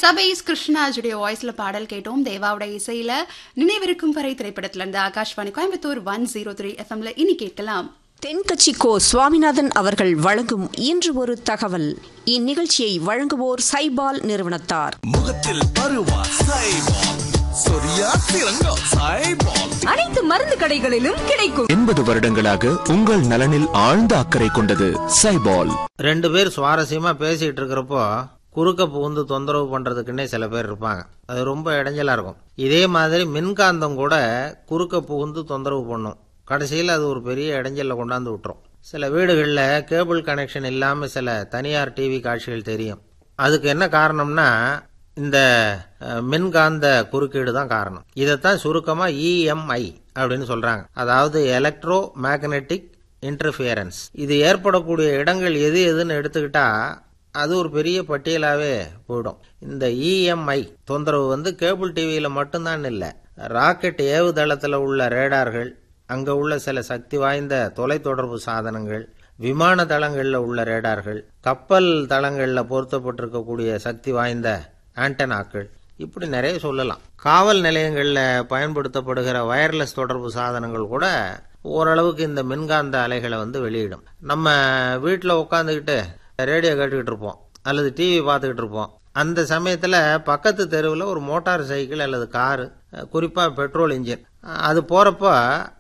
சபைஸ் கிருஷ்ணாஜுடைய வாய்ஸ்ல பாடல் கேட்டோம் தேவாவோட இசையில நினைவிருக்கும் வரை திரைப்படத்துல இருந்து Akashvani Coimbatore one zero three எஃப்எம்ல இனி கேட்கலாம் தென்கட்சி கோ சுவாமிநாதன் அவர்கள் வழங்கும் இன்று ஒரு தகவல் இந்நிகழ்ச்சியை வழங்குவோர் சைபால் நிறுவனத்தார் முகத்தில் பருவா சைபால் சொரியா திரங்கா சைபால் அனைத்து மருந்து கடைகளிலும் கிடைக்கும் எண்பது வருடங்களாக உங்கள் நலனில் ஆழ்ந்த அக்கறை கொண்டது சைபால் ரெண்டு பேர் சுவாரஸ்யமா பேசிட்டு இருக்கிறப்போ குறுக்க புகுந்து தொந்தரவு பண்றதுக்குன்னே சில பேர் இருப்பாங்க அது ரொம்ப இடைஞ்சலா இருக்கும் இதே மாதிரி மின்காந்தம் கூட குறுக்க புகுந்து தொந்தரவு பண்ணும் கடைசியில் அது ஒரு பெரிய இடைஞ்சல்ல கொண்டாந்து விட்டுரும் சில வீடுகளில் கேபிள் கனெக்ஷன் இல்லாமல் சில தனியார் டிவி காட்சிகள் தெரியும் அதுக்கு என்ன காரணம்னா இந்த அஹ், மின்காந்த குறுக்கீடு தான் காரணம் இதைத்தான் சுருக்கமாக இஎம்ஐ அப்படின்னு சொல்றாங்க அதாவது எலக்ட்ரோ மேக்னெட்டிக் இன்டர்ஃபியரன்ஸ் இது ஏற்படக்கூடிய இடங்கள் எது எதுன்னு எடுத்துக்கிட்டா அது ஒரு பெரிய பட்டியலாகவே போயிடும் இந்த இஎம்ஐ தொந்தரவு வந்து கேபிள் டிவியில் மட்டும்தான் இல்லை ராக்கெட் ஏவுதளத்தில் உள்ள ரேடார்கள் அங்கே உள்ள சில சக்தி வாய்ந்த தொலைத்தொடர்பு சாதனங்கள் விமான தளங்களில் உள்ள ரேடார்கள் கப்பல் தளங்களில் பொருத்தப்பட்டிருக்கக்கூடிய சக்தி வாய்ந்த ஆண்டனாக்கள் இப்படி நிறைய சொல்லலாம் காவல் நிலையங்களில் பயன்படுத்தப்படுகிற வயர்லெஸ் தொடர்பு சாதனங்கள் கூட ஓரளவுக்கு இந்த மின்காந்த அலைகளை வந்து வெளியிடும் நம்ம வீட்டில் உட்காந்துக்கிட்டு ரேடியோ கேட்டுக்கிட்டு இருப்போம் அல்லது டிவி பார்த்துக்கிட்டு இருப்போம் அந்த சமயத்தில் பக்கத்து தெருவில் ஒரு மோட்டார் சைக்கிள் அல்லது காரு குறிப்பாக பெட்ரோல் இன்ஜின் அது போகிறப்ப